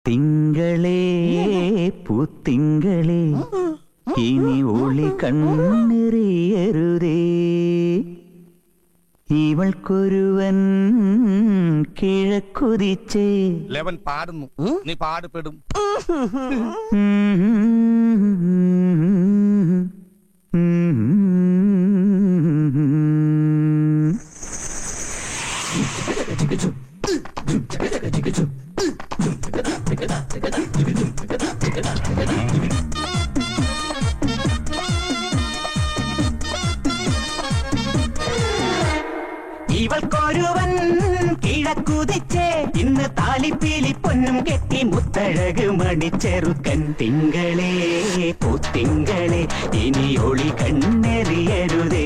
തിങ്കളേ പൂത്തിങ്കളേ ഇനി ഒളി കണ്ണെറിയരുതേ ഇവൾക്കൊരുവൻ കിഴക്കുതിച്ചേ ലെവൻ പാടുന്നു നീ പാടുപെടും ഇവൾക്കൊരുവൻ കിഴക്കുതിച്ചേ ഇന്ന് താലിപ്പീലി പൊന്നും കെട്ടി മുത്തഴക് മണിച്ചെറുക്കൻ തിങ്കളേ പൂത്തിങ്കളേ ഇനി ഒളി കണ്ണെറിയരുതേ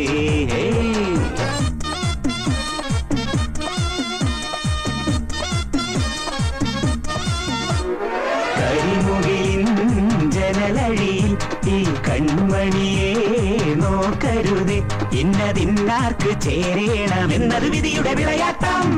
കരിമുകിലിൻ ജനലഴിയിൽ ഈ കൺമണിയെ നോക്കരുത് ഇന്നതിന്നാർക്ക് ചേരേണമെന്നത് വിധിയുടെ വിളയാട്ടം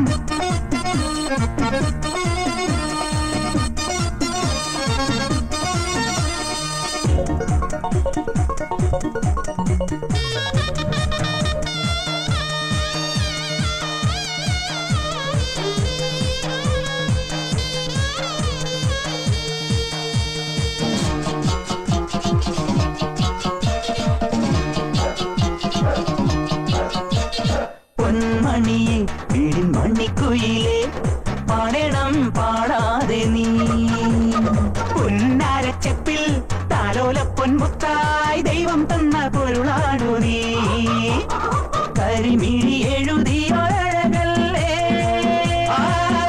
പൊന്മണിയെ വീടിൻ മണിക്കുയിലെ പാടണം പാടാതെ നീ പൊന്നാരച്ചപ്പിൽ താലോല പൊന്മുത്തായി ദൈവം തന്ന പൊരുളാണു നീ കരിമിഴി എഴുതിയൊരഴകല്ലേ ആ,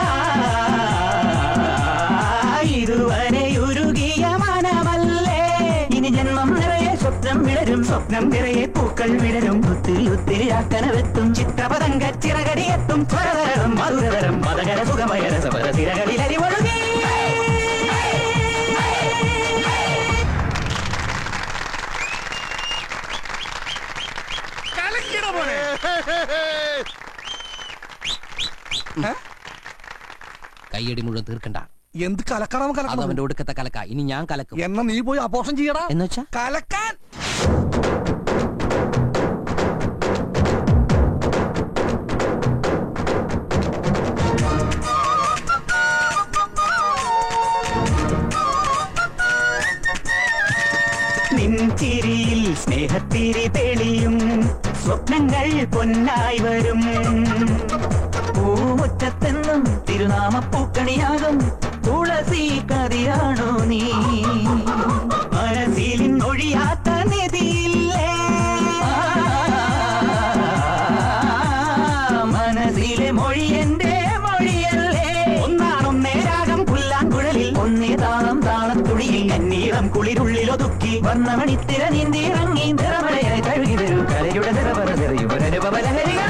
ഇതുവരെ ഉരുകിയ മനമല്ലേ ഇനി ജന്മം നിറയെ സ്വപ്നം വിടരും സ്വപ്നം നിറയെ പൂക്കൾ വിടരും ഒത്തിരി ഒത്തിരി ആക്കനവെത്തും ചിത്രപതങ്ക ചിറകടിയെത്തും സ്വരതരം മധുരതരം മതകര സുഖമയ രസപര തിരകളിൽ അരിവൊഴുകി കലക്കിട മോനെ കയ്യടി മുഴുവൻ തീർക്കണ്ട എന്ത് കലക്കണം അത് കലക്കണം അവന്റെ ഒടുക്കത്തെ കലക്ക ഇനി ഞാൻ കലക്കും എന്നാ നീ പോയി അപോഷം ചെയ്യടാ എന്നുവെച്ചാ കലക്കാൻ നിൻചിരിയിൽ സ്നേഹത്തിരി തെളിയും സ്വപ്നങ്ങൾ പൊന്നായി വരും പൂമുറ്റത്തെന്നും തിരുനാമ പൂക്കണിയാകും തുളസി കതിയാണോ നീ മനസ്സിൽ ഒഴിയാത്ത നിധിയില്ലേ മനസ്സിലെ മൊഴി എന്റെ മൊഴിയല്ലേ ഒന്നാണൊന്നേ രാഗം പുല്ലാങ്കുഴലിൽ ഒന്നേ താളം താളത്തുടിയിൽ കന്നീളം കുളിരുള്ളിൽ ഒതുക്കി വർണ്ണമണിത്തിര നീന്തിയിറങ്ങി നിറമഴയായി കഴുകി വരൂ കരയുടെ നിറവറ നിറയുവരനുപവരഹരികളെ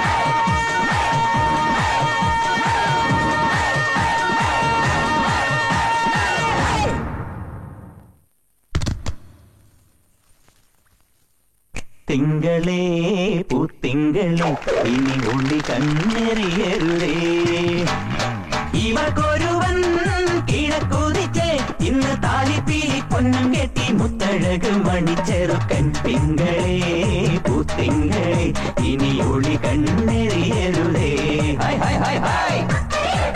തിങ്കളേ പൂത്തിങ്കളേ ഇനി ഉള്ളി കണ്ണെറിയരുതേ ഇവക്കൊരുവൻ കിഴക്കുതിച്ചേ ഇന്ന് താലിപ്പീലി പൊന്നും കെട്ടി മുത്തഴക് മണിച്ചെറുക്കൻ തിങ്കളേ പൂത്തിങ്കളേ ഇനി ഉള്ളി കണ്ണെറിയരുതേ ഹായ് ഹായ് ഹായ് ഹായ്